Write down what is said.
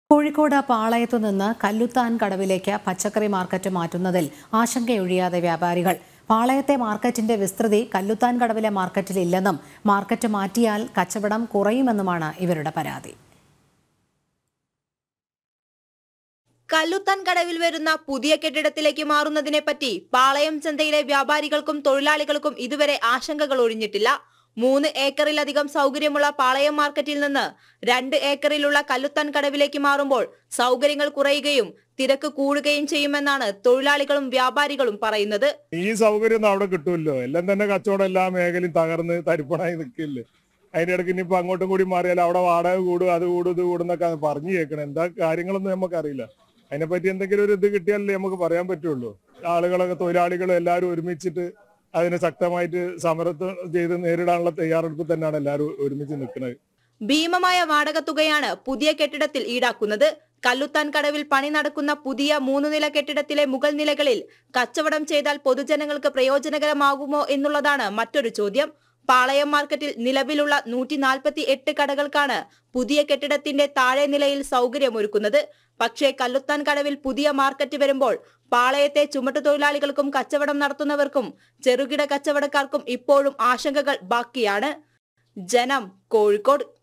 കോഴിക്കോട് പാളയത്തു നിന്ന് കല്ലുത്താൻ കടവിലേക്ക് പച്ചക്കറി മാർക്കറ്റ് മാറ്റുന്നതിൽ ആശങ്കയൊഴിയാതെ വ്യാപാരികൾ പാളയത്തെ മാർക്കറ്റിന്റെ വിസ്തൃതി കല്ലുത്താൻ കടവിലെ മാർക്കറ്റിൽ ഇല്ലെന്നും മാർക്കറ്റ് മാറ്റിയാൽ കച്ചവടം കുറയുമെന്നുമാണ് ഇവരുടെ പരാതി കല്ലുത്താൻ കടവിൽ വരുന്ന പുതിയ കെട്ടിടത്തിലേക്ക് മാറുന്നതിനെ പറ്റി പാളയം ചന്തയിലെ വ്യാപാരികൾക്കും തൊഴിലാളികൾക്കും ഇതുവരെ ആശങ്കകൾ ഒഴിഞ്ഞിട്ടില്ല മൂന്ന് ഏക്കറിലധികം സൗകര്യമുള്ള പാളയം മാർക്കറ്റിൽ നിന്ന് രണ്ട് ഏക്കറിലുള്ള കല്ലുത്താൻ കടവിലേക്ക് മാറുമ്പോൾ സൗകര്യങ്ങൾ കുറയുകയും തിരക്ക് കൂടുകയും ചെയ്യുമെന്നാണ് തൊഴിലാളികളും വ്യാപാരികളും പറയുന്നത് ഈ സൗകര്യം ഒന്നും അവിടെ കിട്ടുമല്ലോ എല്ലാം തന്നെ കച്ചവടം എല്ലാ മേഖലയും തകർന്ന് തരിപ്പണായി നിൽക്കില്ലേ അതിന്റെ ഇടയ്ക്ക് ഇനിയിപ്പോ അങ്ങോട്ടും കൂടി മാറിയാൽ അവിടെ വാടക കൂടും അത് കൂടും ഇത് കൂടും എന്നൊക്കെ പറഞ്ഞു കേൾക്കണം എന്താ കാര്യങ്ങളൊന്നും നമുക്കറിയില്ല അതിനെപ്പറ്റി എന്തെങ്കിലും ഒരു ഇത് കിട്ടിയാലല്ലേ നമുക്ക് പറയാൻ പറ്റുള്ളൂ ആളുകളൊക്കെ തൊഴിലാളികളും എല്ലാവരും ഒരുമിച്ചിട്ട് അതിനെ ശക്തമായിട്ട് സമരത്ത് ചെയ്ത് നേരിടാനുള്ള തയ്യാറെടുപ്പ് തന്നെയാണ് എല്ലാവരും ഒരുമിച്ച് നിൽക്കുന്നത് ഭീമമായ വാടക തുകയാണ് പുതിയ കെട്ടിടത്തിൽ ഈടാക്കുന്നത് കല്ലുത്താൻ കടവിൽ പണി നടക്കുന്ന പുതിയ മൂന്ന് നില കെട്ടിടത്തിലെ മുകൾ നിലകളിൽ കച്ചവടം ചെയ്താൽ പൊതുജനങ്ങൾക്ക് പ്രയോജനകരമാകുമോ എന്നുള്ളതാണ് മറ്റൊരു ചോദ്യം പാളയം മാർക്കറ്റിൽ നിലവിലുള്ള നൂറ്റി നാൽപ്പത്തി എട്ട് കടകൾക്കാണ് പുതിയ കെട്ടിടത്തിന്റെ താഴെ നിലയിൽ സൗകര്യമൊരുക്കുന്നത് പക്ഷേ കല്ലുത്താൻ കടവിൽ പുതിയ മാർക്കറ്റ് വരുമ്പോൾ പാളയത്തെ ചുമട്ടുതൊഴിലാളികൾക്കും കച്ചവടം നടത്തുന്നവർക്കും ചെറുകിട കച്ചവടക്കാർക്കും ഇപ്പോഴും ആശങ്കകൾ ബാക്കിയാണ് ജനം കോഴിക്കോട്